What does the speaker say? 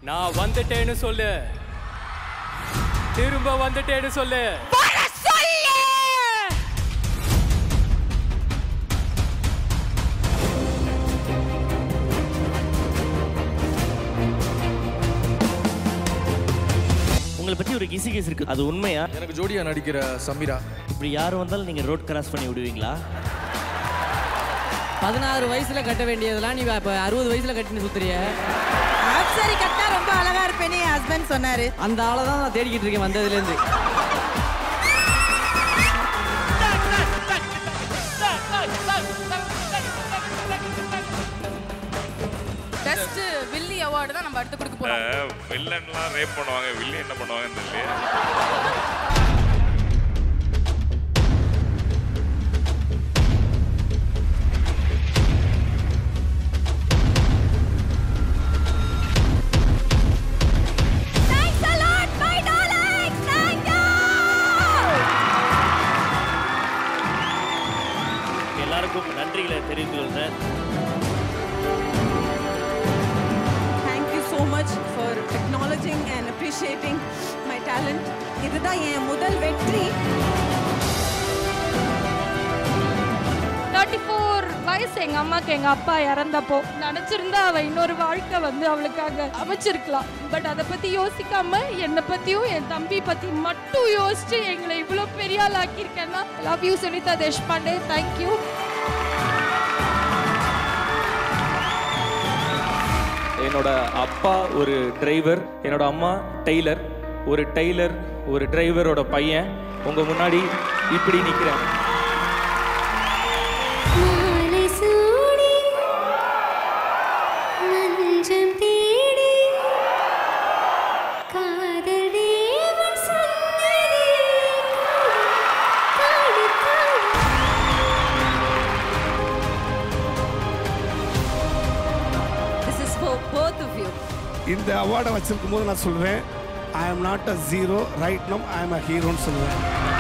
நான் வந்துட்டேன்னு சொல்லு திரும்ப வந்துட்டேன்னு சொல்லு உங்களை பத்தி ஒரு கிசு கிசு இருக்கு அது உண்மையா எனக்கு ஜோடியா நடிக்கிற சமீரா இப்படி யார் வந்தாலும் நீங்க ரோட் கிராஸ் பண்ணி விடுவீங்களா பதினாறு வயசுல கட்ட வேண்டியதெல்லாம் நீ இப்ப அறுபது வயசுல கட்டின்னு சுத்துறிய ஆஃப் சாரி கட்டா ரொம்ப அழகா இருப்பேனே என் ஹஸ்பண்ட் சொன்னாரு அந்த ஆளை தான் நான் தேடிக்கிட்டு இருக்கேன் வந்ததுல இருந்து பெஸ்ட் வில்லி அவார்டு தான் நம்ம அடுத்து கொடுக்க போறோம் வில்லன்லாம் ரேப் பண்ணுவாங்க வில்லி என்ன பண்ணுவாங்கன்னு தெரியல எல்லாருக்கும் நன்றிகளை தெரிவித்து கொள்றேன் thank you so much for acknowledging and appreciating my talent இதுதான் என் முதல் வெற்றி தேர்ட்டி ஃபோர் வயசு எங்க அம்மாக்கு எங்க அப்பா இறந்தப்போ நினைச்சிருந்தா அவ இன்னொரு வாழ்க்கை வந்து அவளுக்காக அமைச்சிருக்கலாம் பட் அதை பத்தி யோசிக்காம என்னை பத்தியும் என் தம்பி பத்தி மட்டும் யோசிச்சு எங்களை இவ்வளவு பெரிய ஆள் ஆக்கியிருக்கேன்னா love you Sunita Deshpande thank you என்னோட அப்பா ஒரு டிரைவர் என்னோட அம்மா டெய்லர் ஒரு டெய்லர் ஒரு டிரைவரோட பையன் உங்க முன்னாடி இப்படி நிக்கிறேன் மாலை சூடி மஞ்சம் தேடி காதல் தேவன் சொன்னதே காடு காடு this is for both of you இந்த அவார்டை வச்சிருக்கும் போது நான் சொல்வேன் I am not a zero right நம் ஐ எம் அ ஹீரோன்னு சொல்லுவேன்